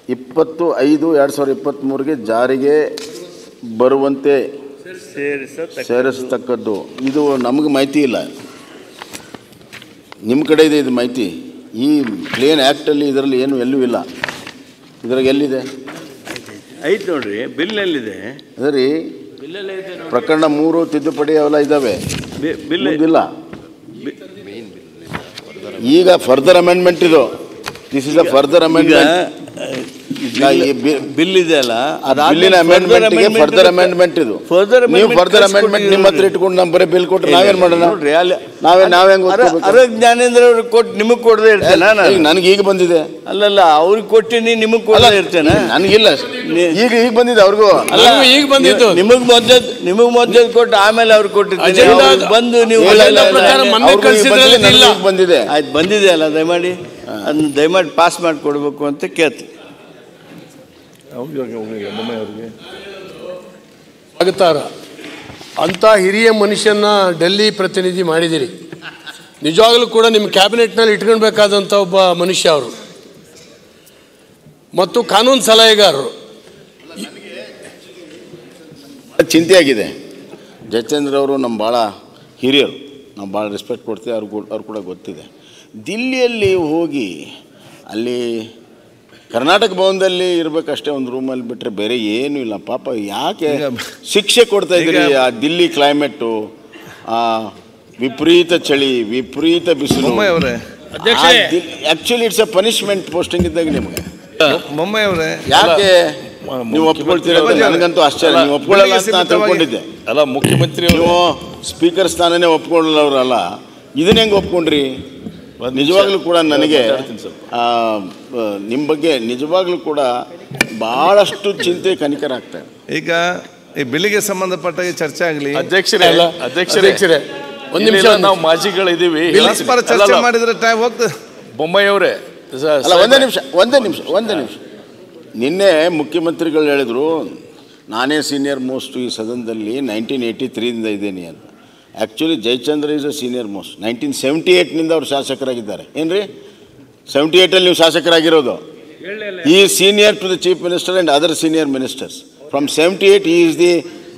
ಇಪ್ಪತ್ತು ಐದು ಎರಡು ಸಾವಿರದ ಇಪ್ಪತ್ತ್ಮೂರಿಗೆ ಜಾರಿಗೆ ಬರುವಂತೆ ಸೇರಿಸತಕ್ಕದ್ದು ಇದು ನಮಗೆ ಮಾಹಿತಿ ಇಲ್ಲ ನಿಮ್ಮ ಕಡೆ ಇದೆ ಇದು ಮಾಹಿತಿ ಈ ಪ್ಲೇನ್ ಆ್ಯಕ್ಟಲ್ಲಿ ಇದರಲ್ಲಿ ಏನು ಎಲ್ಲೂ ಇಲ್ಲ ಇದ್ರಾಗ ಎಲ್ಲಿದೆ ಐತೆ ನೋಡ್ರಿ ಬಿಲ್ ಎಲ್ಲಿದೆ ಅದೇ ರೀ ಪ್ರಕರಣ ಮೂರು ತಿದ್ದುಪಡಿ ಅವೆಲ್ಲ ಇದ್ದಾವೆ ಬಿಲ್ ಮುಂದಿಲ್ಲ ಈಗ ಫರ್ದರ್ ಅಮೆಂಡ್ಮೆಂಟ್ ಇದು ದಿಸ್ ಇಸ್ ಅ ಫರ್ದರ್ ಈಗ ಅಮೆಂಡ್ಮೆಂಟ್ ಬಿಲ್ ಇದೆ ಅಲ್ಲ ಬಿಲ್ಲಿನ ಅಮೆಂಡ್ಮೆಂಟ್ಗೆ ಫರ್ದರ್ ಅಮೆಂಡ್ಮೆಂಟ್ ಇದು Further ನೀವು amendment ಫರ್ದರ್ ಅಮೆಂಡ್ಮೆಂಟ್ ನಿಮ್ಮ ಹತ್ರ ಇಟ್ಕೊಂಡು ನಮ್ಮ ಬರೀ ಬಿಲ್ ಕೊಟ್ಟರೆ ನಾವೇನ್ ಮಾಡೋಣ ನೋಡ್ರಿ ಅಲ್ಲಿ ನಾವೇ ನಾವೇ ಹೆಂಗ್ ಅರ- ಓದ್ಕೋಬೇಕು? ಅರ ಜ್ಞಾನೇಂದ್ರ ಅವ್ರಿಗೆ ಕೊಟ್ಟು ನಿಮಗೆ ಕೊಡದೆ ಇರ್ತೇನೆ ಈಗ ನನಗೆ ಈಗ ಬಂದಿದೆ ಅಲ್ಲಲ್ಲ ಅವ್ರಿಗೆ ಕೊಟ್ಟಿನಿ ನಿಮಗೆ ಕೊಡದೆ ಇರ್ತೇನೆ ನನಗಿಲ್ಲ ಈಗ ಈಗ ಬಂದಿದೆ ಅವ್ರಿಗೂ ಅಲ್ಲ ನನಗೂ ಈಗ ಬಂದಿದ್ದು. ನಿಮಗೆ ಮೊದ್ಲದ್ ನಿಮಗೆ ಮೊದ್ಲದ್ ಕೊಟ್ಟು ಆಮೇಲೆ ಅವ್ರಿಗೆ ಕೊಟ್ಟಿರ್ತೀನಿ ಅಜೆಂಡಾ- ಅವ್ರಿಗೆ ಬಂದು ನೀವು ಇಲ್ಲ, ಇಲ್ಲ, ಇಲ್ಲ, ಪ್ರಕಾರ ಇಲ್ಲ. ಮೊನ್ನೆ ಅವ್ರಿಗೂ ಈಗ ಕಳ್ಸಿದ್ರಲ್ಲಿ ಬಂದಿದೆ, ಇಲ್ಲ. ನನಗೂ ಈಗ ಬಂದಿದೆ ಆಯ್ತು ಬಂದಿದೆ ಅಲ್ಲ ದಯಮಾಡಿ ಅದನ್ನ ದಯಮಾಡಿ ಪಾಸ್ ಮಾಡಿ ಕೊಡಬೇಕು ಅಂತ ಕೇಳ್ತೀನಿ ಸ್ವಾಗತಾರ ಅಂಥ ಹಿರಿಯ ಮನುಷ್ಯನ ಡೆಲ್ಲಿ ಪ್ರತಿನಿಧಿ ಮಾಡಿದಿರಿ ನಿಜವಾಗಲೂ ಕೂಡ ನಿಮ್ಮ ಕ್ಯಾಬಿನೆಟ್ನಲ್ಲಿ ಇಟ್ಕೊಳ್ಬೇಕಾದಂಥ ಒಬ್ಬ ಮನುಷ್ಯ ಅವರು ಮತ್ತು ಕಾನೂನು ಸಲಹೆಗಾರರು ಚಿಂತೆ ಆಗಿದೆ ಜಯಚಂದ್ರ ಅವರು ನಮ್ಮ ಭಾಳ ಹಿರಿಯರು ನಾವು ಭಾಳ ರೆಸ್ಪೆಕ್ಟ್ ಕೊಡ್ತೀವಿ ಅವ್ರು ಕೂಡ ಅವ್ರು ಕೂಡ ಗೊತ್ತಿದೆ ದಿಲ್ಲಿಯಲ್ಲಿ ಹೋಗಿ ಅಲ್ಲಿ ಕರ್ನಾಟಕ ಭವನದಲ್ಲಿ ಇರಬೇಕಷ್ಟೇ ಒಂದು ರೂಮಲ್ಲಿ ಬಿಟ್ಟರೆ ಬೇರೆ ಏನೂ ಇಲ್ಲ ಪಾಪ ಯಾಕೆ ಶಿಕ್ಷೆ ಕೊಡ್ತಾ ಇದ್ದೀರಿ ಆ ದಿಲ್ಲಿ ಕ್ಲೈಮೇಟು ಆ ವಿಪರೀತ ಚಳಿ ವಿಪರೀತ ಬಿಸಿಲು ಅವರೇ actually it's a punishment posting ಇದ್ದಾಗ ನಿಮಗೆ ಮೊಮ್ಮೆ ಅವರೇ ಯಾಕೆ ನೀವು ಒಪ್ಕೊಳ್ತೀರ ನನಗಂತೂ ಆಶ್ಚರ್ಯ ನೀವು ಒಪ್ಕೊಳ್ಳಲ್ಲ ಅಂತ ನಾನು ತಿಳ್ಕೊಂಡಿದ್ದೆ ಅಲ್ಲ ಮುಖ್ಯಮಂತ್ರಿ ನೀವು ಸ್ಪೀಕರ್ ಸ್ಥಾನನೇ ಒಪ್ಕೊಳ್ಳೋರಲ್ಲ ಇದನ್ನ ಹೆಂಗೆ ಒಪ್ಕೊಂಡ್ರಿ ನಿಜವಾಗ್ಲೂ ಕೂಡ ನನಗೆ ಆ, ಆ, ನಿಮ್ಮ ಬಗ್ಗೆ ನಿಜವಾಗ್ಲೂ ಕೂಡ ಭಾಳಷ್ಟು ಚಿಂತೆ ಕನಿಕರ ಆಗ್ತಾ ಇದೆ ಈಗ ಈ ಬಿಲ್ಲಿಗೆ ಸಂಬಂಧಪಟ್ಟಾಗ ಚರ್ಚೆ ಆಗಲಿ ಅಧ್ಯಕ್ಷರೇ ಅಲ್ಲ, ಅಧ್ಯಕ್ಷರೇ ಅಧ್ಯಕ್ಷರೇ, ಒಂದ್ ನಿಮಿಷ, ಇಲ್ಲ, ಒಂದ್ ನಾವು ಮಾಜಿಗಳಿದ್ದೀವಿ ಪರಸ್ಪರ ಚರ್ಚೆ ಮಾಡಿದ್ರೆ ಟೈಮ್ ಹೋಗ್ತದೆ ಬೊಮ್ಮಾಯಿಯವರೇ ಅಲ್ಲ ಒಂದೇ ನಿಮಿಷ ಒಂದೇ ನಿಮಿಷ ಒಂದೇ ನಿಮಿಷ ನಿನ್ನೆ ಮುಖ್ಯಮಂತ್ರಿಗಳು ಹೇಳಿದ್ರು ನಾನೇ ಸೀನಿಯರ್ ಮೋಸ್ಟ್ ಈ ಸದನದಲ್ಲಿ ನೈನ್ಟೀನ್ ಏಯ್ಟಿ ತ್ರೀಯಿಂದ ಇದ್ದೀನಿ ಅಂತ actually Jayachandra is a senior most nineteen seventy ಏಯ್ಟ್ನಿಂದ ಅವ್ರು ಶಾಸಕರಾಗಿದ್ದಾರೆ ಏನು ರೀ ಸೆವೆಂಟಿ ಏಯ್ಟಲ್ಲಿ ನೀವು ಶಾಸಕರಾಗಿರೋದು ಈ senior to the chief minister and other senior ministers from seventy eight ಈ ಇಸ್ ದಿ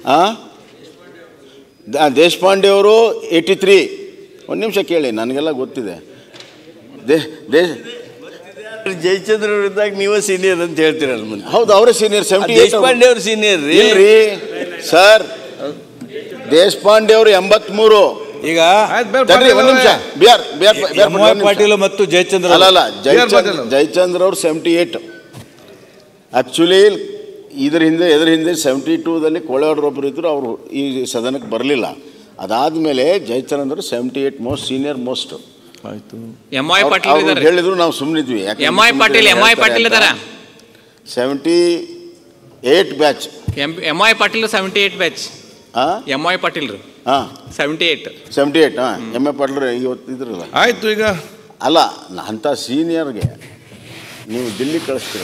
ದೇಶಪಾಂಡೆ ಅವರು ಏಯ್ಟಿ ತ್ರೀ ಒಂದು ನಿಮಿಷ ಕೇಳಿ ನನಗೆಲ್ಲ ಗೊತ್ತಿದೆ ದೇ ದೇಶ್ ಜಯಚಂದ್ರ ಅವ್ರು ಇದ್ದಾಗ ನೀವೇ ಸೀನಿಯರ್ ಅಂತ ಹೇಳ್ತೀರಲ್ಲ ಮುಂದೆ ಹೌದು ಅವರೇ ಸೀನಿಯರ್ ಸೆವೆಂಟಿ ದೇಶಪಾಂಡೆ ಅವ್ರು ಸೀನಿಯರ್ ರೀ ಇಲ್ರಿ ಸರ್ ದೇಶಪಾಂಡೆ ಅವರು ಎಂಬತ್ಮೂರು ಈಗ ಆಯ್ತು ಬೇರೆ ತಡ್ರಿ ಒಂದು ನಿಮಿಷ BR BR M Y Patil ಮತ್ತು ಜಯಚಂದ್ರ ಅಲ್ಲ ಅಲ್ಲ ಬಿ ಆರ್ ಪಾಟೀಲ್ ಜಯಚಂದ್ರ ಅವರು. ಜಯಚಂದ್ರ ಅವ್ರು ಸೆವೆಂಟಿ ಏಯ್ಟ್ ಆ್ಯಕ್ಚುಲಿ ಇದ್ರ ಹಿಂದೆ ಎದ್ರ ಹಿಂದೆ ಸೆವೆಂಟಿ ಟೂದಲ್ಲಿ ಕೋಳೆಯವ್ರೊಬ್ಬರು ಇದ್ದರು ಅವರು ಈ ಸದನಕ್ಕೆ ಬರಲಿಲ್ಲ ಅದಾದಮೇಲೆ Jayachandra seventy eight most senior most ಆಯ್ತು ಎಂ ಐ ಪಾಟೀಲ್ ಅವ್ರು ಇದ್ದಾರೆ ಹೇಳಿದ್ರು ನಾವು ಸುಮ್ಮನಿದ್ವಿ M I Patil M I Patil ಇದಾರ seventy eight batch M M I Patil seventy eight batch ಹಾಂ ಎಂ ಐ ಪಾಟೀಲ್ ಹಾಂ ಸೆವೆಂಟಿ ಏಟ್ ಸೆವೆಂಟಿ ಏಯ್ಟ್ ಹಾಂ ಎಮ್ ಎ ಪಾಟೀಲ್ ಇವತ್ತು ಇದ್ರಲ್ಲ ಆಯ್ತು ಈಗ ಅಲ್ಲ ಅಂಥ ಸೀನಿಯರ್ಗೆ ನೀವು ದಿಲ್ಲಿ ಕಳಿಸ್ತೀರ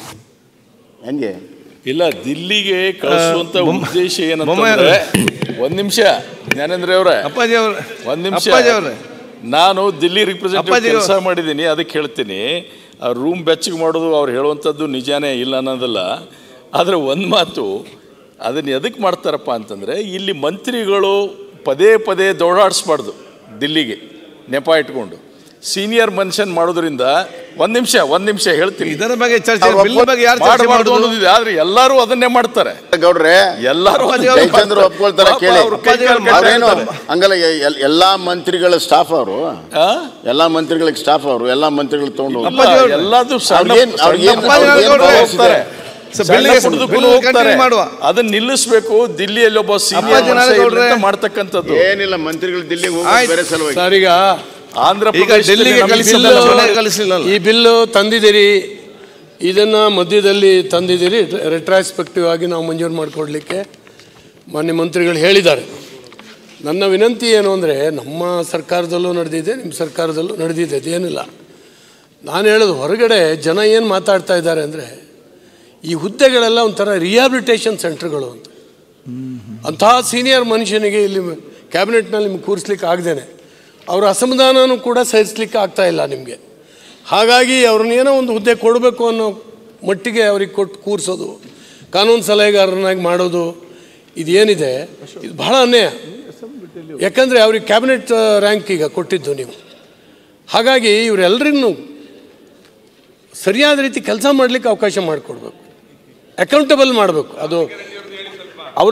ಹೆಂಗೆ ಇಲ್ಲ ದಿಲ್ಲಿಗೆ ಕಳಿಸುವಂತ ಆ, ಬೊಮ್ಮ- ಉದ್ದೇಶ ಬೊಮ್ಮಾಯಿ ಏನಂತಂದ್ರೆ ಒಂದ್ ನಿಮಿಷ ಜ್ಞಾನೇಂದ್ರ ಅವರೇ ಅಪ್ಪಾಜಿ ಅವ್ರೆ ಒಂದ್ ನಿಮಿಷ ಅಪ್ಪಾಜಿ ಅವ್ರೆ ನಾನು ದಿಲ್ಲಿ ರಿಪ್ರೆಸೆಂಟೇಟಿವ್ ಅಪ್ಪಾಜಿ ಕೆಲಸ ಮಾಡಿದ್ದೀನಿ ಅದಕ್ಕೆ ಹೇಳ್ತೀನಿ ಆ ರೂಮ್ ಬೆಚ್ಚಗೆ ಮಾಡೋದು ಅವ್ರು ಹೇಳುವಂಥದ್ದು ನಿಜಾನೇ ಇಲ್ಲ ಅನ್ನೋದಲ್ಲ ಆದರೆ ಒಂದು ಮಾತು ಅದನ್ನು ಎದಕ್ಕೆ ಮಾಡ್ತಾರಪ್ಪ ಅಂತಂದರೆ ಇಲ್ಲಿ ಮಂತ್ರಿಗಳು ಪದೇ ಪದೇ ದೌಡಾಡಿಸ್ಬಾರ್ದು ದಿಲ್ಲಿಗೆ ನೆಪ ಇಟ್ಕೊಂಡು ಸೀನಿಯರ್ ಮನುಷ್ಯನ್ ಮಾಡೋದ್ರಿಂದ ಒಂದ್ ನಿಮಿಷ ಒಂದ್ ನಿಮಿಷ ಹೇಳ್ತೀನಿ ಇದರ ಬಗ್ಗೆ ಚರ್ಚೆ ಅವ್ರು ಬಿಲ್ ಬಗ್ಗೆ ಯಾರು ಚರ್ಚೆ ಮಾಡಬಾರ್ದು ಮಾಡೋದು ಅನ್ನೋದಿದೆ ಆದ್ರೆ ಎಲ್ಲರೂ ಅದನ್ನೇ ಮಾಡ್ತಾರೆ ಗೌಡ್ರೆ ಎಲ್ಲರೂ ಅದನ್ನೇ ಜಯಚಂದ್ರ ಮಾಡ್ತಾರೆ. ಒಪ್ಕೊಳ್ತಾರೆ ಪಾಪ ಕೇಳಿ ಅವ್ರು ಕೈ ಕಾಲು ಅವ್ರೇನು ಕಟ್ಟಾಡ್ತಾರೆ. ಹಂಗಲ್ಲ ಎಲ್- ಎಲ್ಲಾ ಮಂತ್ರಿಗಳ ಸ್ಟಾಫ್ ಅವರು ಆ? ಎಲ್ಲಾ ಮಂತ್ರಿಗಳಿಗೆ ಸ್ಟಾಫ್ ಅವರು ಎಲ್ಲಾ ಮಂತ್ರಿಗಳು ತಗೊಂಡು ಹೋಗ್ತಾರೆ. ಅಪ್ಪಾಜಿ ಅವ್ರು- ಎಲ್ಲಾದು ಸಣ್ಣ- ಅವ್ರಿಗೇನ್- ಅವ್ರಿಗೇನ್- ಸಣ್ಣ ಅವ್ರಿಗೇನ್ ಪುಟ್ಟ powers ಹೋಗ್ತಾರೆ. ಇದೆ? ಸೊ ಸಣ್ಣ ಬಿಲ್ಲಿಗೆ ಪುಟ್ಟದಕ್ಕೂ ಬಿಲ್ ಹೋಗ್ತಾರೆ. ಕಂಟಿನ್ಯೂ ಮಾಡುವ ಅದನ್ನ ನಿಲ್ಲಿಸ್ಬೇಕು ದಿಲ್ಲಿಯಲ್ಲಿ ಒಬ್ಬ ಅಪ್ಪಾಜಿ ಸೀನಿಯರ್ ನಾರಾಯಣಗೌಡ್ರೆ. ಮಾಡ್ತಕ್ಕಂಥದ್ದು ಏನಿಲ್ಲ ಮಂತ್ರಿಗಳು ದಿಲ್ಲಿಗೆ ಹೋಗೋದು ಆಯ್ತು. ಬೇರೆ ಸಲುವಾಗಿ ಸರ್ ಈಗ ಆಂಧ್ರ ಈಗ ಪ್ರದೇಶದಲ್ಲಿ ಡೆಲ್ಲಿಗೆ ನಮ್ಮ ಕಳಿಸಿಲ್ಲ, ಬಿಲ್ಲು- ಮನೆಗೆ ಕಳಿಸ್ಲಿಲ್ಲ ಈ ಬಿಲ್ಲು ತಂದಿದ್ದೀರಿ ಇದನ್ನು ಮಧ್ಯದಲ್ಲಿ ತಂದಿದ್ದೀರಿ ರೆಟ್ರಾಸ್ಪೆಕ್ಟಿವ್ ಆಗಿ ನಾವು ಮಂಜೂರು ಮಾಡಿಕೊಡ್ಲಿಕ್ಕೆ ಮಾನ್ಯ ಮಂತ್ರಿಗಳು ಹೇಳಿದ್ದಾರೆ ನನ್ನ ವಿನಂತಿ ಏನು ಅಂದರೆ ನಮ್ಮ ಸರ್ಕಾರದಲ್ಲೂ ನಡೆದಿದೆ ನಿಮ್ಮ ಸರ್ಕಾರದಲ್ಲೂ ನಡೆದಿದೆ ಅದೇನಿಲ್ಲ ನಾನು ಹೇಳೋದು ಹೊರಗಡೆ ಜನ ಏನು ಮಾತಾಡ್ತಾ ಇದ್ದಾರೆ ಅಂದರೆ ಈ ಹುದ್ದೆಗಳೆಲ್ಲ ಒಂಥರ ರಿಹಾಬಿಲಿಟೇಷನ್ ಸೆಂಟರ್ಗಳು ಅಂತ ಅಂತಹ ಸೀನಿಯರ್ ಮನುಷ್ಯನಿಗೆ ಇಲ್ಲಿ ಕ್ಯಾಬಿನೆಟ್ನಲ್ಲಿ ನಿಮ್ಗೆ ಕೂರಿಸ್ಲಿಕ್ಕೆ ಆಗ್ದೇನೆ ಅವರ ಅಸಮಾಧಾನನೂ ಕೂಡ ಸಹಿಸ್ಲಿಕ್ಕೆ ಆಗ್ತಾ ಇಲ್ಲ ನಿಮಗೆ ಹಾಗಾಗಿ ಅವ್ರನ್ನ ಏನೋ ಒಂದು ಹುದ್ದೆ ಕೊಡಬೇಕು ಅನ್ನೋ ಮಟ್ಟಿಗೆ ಅವ್ರಿಗೆ ಕೊಟ್ಟು ಕೂರಿಸೋದು ಕಾನೂನು ಸಲಹೆಗಾರನಾಗಿ ಮಾಡೋದು ಇದೇನಿದೆ ಇದು ಬಹಳ ಅನ್ಯಾಯ ಯಾಕಂದರೆ ಅವ್ರಿಗೆ ಕ್ಯಾಬಿನೆಟ್ ರ್ಯಾಂಕ್ ಈಗ ಕೊಟ್ಟಿದ್ದು ನೀವು ಹಾಗಾಗಿ ಇವರೆಲ್ಲರಿಗೂ ಸರಿಯಾದ ರೀತಿ ಕೆಲಸ ಮಾಡಲಿಕ್ಕೆ ಅವಕಾಶ ಮಾಡಿಕೊಡ್ಬೇಕು ಅಕೌಂಟಬಲ್ ಮಾಡಬೇಕು ಅದು ಅವರ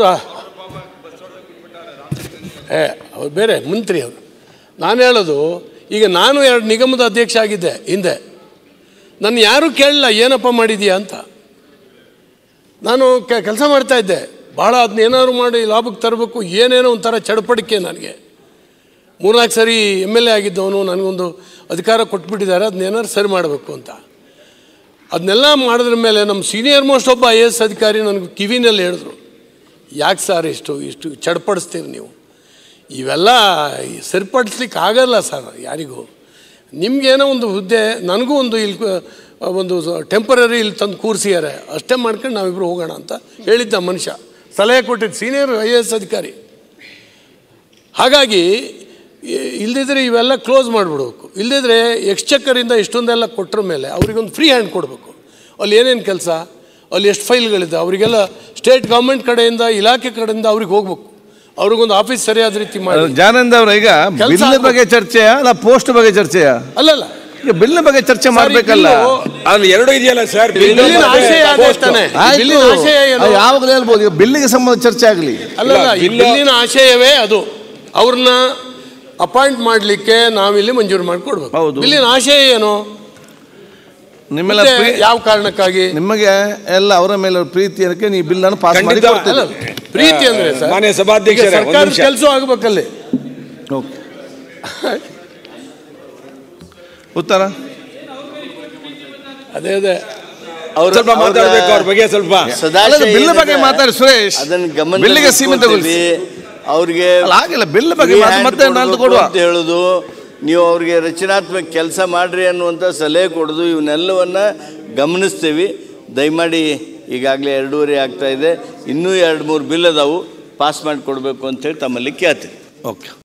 ಏ ಅವ್ರು ಬೇರೆ ಮಂತ್ರಿ ಅವರು ನಾನು ಹೇಳೋದು ಈಗ ನಾನು ಎರಡು ನಿಗಮದ ಅಧ್ಯಕ್ಷ ಆಗಿದ್ದೆ ಹಿಂದೆ ನನ್ನ ಯಾರೂ ಕೇಳಲಿಲ್ಲ ಏನಪ್ಪ ಮಾಡಿದೀಯಾ ಅಂತ ನಾನು ಕೆಲಸ ಮಾಡ್ತಾ ಇದ್ದೆ ಭಾಳ ಅದನ್ನ ಏನಾದ್ರು ಮಾಡಿ ಲಾಭಕ್ಕೆ ತರಬೇಕು ಏನೇನೋ ಒಂಥರ ಚಡಪಡಿಕೆ ನನಗೆ ಮೂರ್ನಾಲ್ಕು ಸರಿ ಎಮ್ ಎಲ್ ಎ ಆಗಿದ್ದವನು ನನಗೊಂದು ಅಧಿಕಾರ ಕೊಟ್ಬಿಟ್ಟಿದ್ದಾರೆ ಅದನ್ನೇನಾದ್ರು ಸರಿ ಮಾಡಬೇಕು ಅಂತ ಅದನ್ನೆಲ್ಲ ಮಾಡಿದ್ರ ಮೇಲೆ ನಮ್ಮ ಸೀನಿಯರ್ ಮೋಸ್ಟ್ ಒಬ್ಬ ಐ ಎ ಎಸ್ ಅಧಿಕಾರಿ ನನಗೆ ಕಿವಿನಲ್ಲಿ ಹೇಳಿದ್ರು ಯಾಕೆ ಸರ್ ಇಷ್ಟು ಇಷ್ಟು ಚಡ್ಪಡಿಸ್ತೀರಿ ನೀವು ಇವೆಲ್ಲ ಸರಿಪಡಿಸ್ಲಿಕ್ಕೆ ಆಗಲ್ಲ ಸರ್ ಯಾರಿಗೂ ನಿಮಗೇನೋ ಒಂದು ಹುದ್ದೆ ನನಗೂ ಒಂದು ಇಲ್ಲಿ ಕ- ಒಂದು ಟೆಂಪರರಿ ಇಲ್ಲಿ ತಂದು ಕೂರಿಸಿದ್ದಾರೆ ಅಷ್ಟೇ ಮಾಡ್ಕೊಂಡು ನಾವಿಬ್ಬರು ಹೋಗೋಣ ಅಂತ ಹೇಳಿದ್ದ ಮನುಷ್ಯ ಸಲಹೆ ಕೊಟ್ಟಿದ್ದು ಸೀನಿಯರ್ ಐ ಎ ಎಸ್ ಅಧಿಕಾರಿ ಹಾಗಾಗಿ ಇ- ಇಲ್ದಿದ್ರೆ ಇವೆಲ್ಲ ಕ್ಲೋಸ್ ಮಾಡಿಬಿಡ್ಬೇಕು ಇಲ್ದಿದ್ರೆ ಎಕ್ಸ್ಚಕ್ಕರಿಂದ ಇಷ್ಟೊಂದೆಲ್ಲ ಕೊಟ್ಟರ ಮೇಲೆ ಅವ್ರಿಗೊಂದು ಫ್ರೀ ಹ್ಯಾಂಡ್ ಕೊಡಬೇಕು ಅಲ್ಲಿ ಏನೇನು ಕೆಲಸ ಅಲ್ಲಿ ಎಷ್ಟು ಫೈಲ್ಗಳಿದೆ ಅವರಿಗೆಲ್ಲ ಸ್ಟೇಟ್ ಗೌರ್ಮೆಂಟ್ ಕಡೆಯಿಂದ ಇಲಾಖೆ ಕಡೆಯಿಂದ ಅವ್ರಿಗೆ ಹೋಗ್ಬೇಕು ಅವ್ರಿಗೊಂದು ಆಫೀಸ್ ಸರಿಯಾದ ರೀತಿ ಮಾಡಿ ಜಾನಂದ ಅವ್ರ ಈಗ ಕೆಲ್ಸ ಬಿಲ್ ಆಗ್ಬೇಕು. ಬಗ್ಗೆ ಚರ್ಚೆಯಾ ಅಲ್ಲ ಪೋಸ್ಟ್ ಬಗ್ಗೆ ಚರ್ಚೆಯಾ ಅಲ್ಲಲ್ಲ ಈಗ ಬಿಲ್ ಬಗ್ಗೆ ಚರ್ಚೆ ಮಾಡ್ಬೇಕಲ್ಲ ಅಲ್ಲಿ ಎರಡು ಇದೆಯಲ್ಲ ಸರ್ ಬಿಲ್ಲಿನ ಆಶಯ ಅದೇ ತಾನೆ ಆಯ್ತು ಬಿಲ್ಲಿನ ಆಶಯ ಏನು ಅದು ಯಾವಾಗಲೂ ಹೇಳ್ಬೋದು ಈಗ ಬಿಲ್ಲಿಗೆ ಸಂಬಂಧ ಚರ್ಚೆ ಆಗಲಿ ಅಲ್ಲಲ್ಲ ಈ ಬಿಲ್ಲು- ಬಿಲ್ಲಿನ ಆಶಯವೇ ಅದು ಅವ್ರನ್ನ ಅಪಾಯಿಂಟ್ ಮಾಡಲಿಕ್ಕೆ ನಾವಿಲ್ಲಿ ಮಂಜೂರು ಮಾಡಿಕೊಡ್ಬೇಕು ಹೌದು. ಬಿಲ್ಲಿನ ಆಶಯ ಏನು ನಿಮ್ಮೆಲ್ಲ ಮತ್ತೆ ಪ್ರೀ- ಯಾವ ಕಾರಣಕ್ಕಾಗಿ ನಿಮಗೆ ಎಲ್ಲ ಅವರ ಮೇಲೆ ಪ್ರೀತಿ ಅದಕ್ಕೆ ನೀವು ಬಿಲ್ ಅನ್ನು ಪಾಸ್ ಮಾಡಿ ಖಂಡಿತ. ಕೊಡ್ತೀರಿ. ಅಲ್ಲ ಪ್ರೀತಿ ಅಂದ್ರೆ ಸರ್ ಮಾನ್ಯ ಸಭಾಧ್ಯಕ್ಷರೇ, ಈಗ ಒಂದು ಸರ್ಕಾರದ ನಿಮಿಷ. ಕೆಲಸ ಆಗ್ಬೇಕಲ್ಲಿ ಓಕೆ. ಉತ್ತರ ಅದೇ ಅದೇ ಅವ್ರ ಸ್ವಲ್ಪ ಮಾತಾಡ್ಬೇಕು ಅವ್ರ ಬಗ್ಗೆ ಸ್ವಲ್ಪ ಅಲ್ಲ, ಅದು ಬಿಲ್ ಬಗ್ಗೆ ಮಾತಾಡಿ ಸುರೇಶ್ ಅದನ್ನ ಗಮನ ಬಿಲ್ಲಿಗೆ ಸೀಮಿತಗೊಳಿಸಿ ಅವ್ರಿಗೆ ಅಲ್ಲ ಆಗಿಲ್ಲ ಬಿಲ್ ಬಗ್ಗೆ free ಮಾತು hand ಮತ್ತೆ ನಾನು ಕೊಡ್ಬೇಕು ಕೊಡುವ ಅಂತ ಹೇಳುದು ನೀವು ಅವ್ರಿಗೆ ರಚನಾತ್ಮಕ ಕೆಲಸ ಮಾಡ್ರಿ ಅನ್ನುವಂಥ ಸಲಹೆ ಕೊಡೋದು ಇವನ್ನೆಲ್ಲವನ್ನ ಗಮನಿಸ್ತೀವಿ ದಯಮಾಡಿ ಈಗಾಗಲೇ ಎರಡೂವರೆ ಆಗ್ತಾ ಇದೆ ಇನ್ನೂ ಎರಡು ಮೂರು ಬಿಲ್ ಅದಾವು ಪಾಸ್ ಮಾಡಿ ಕೊಡಬೇಕು ಅಂತೇಳಿ ತಮ್ಮಲ್ಲಿ ಕೇಳ್ತೀನಿ ಓಕೆ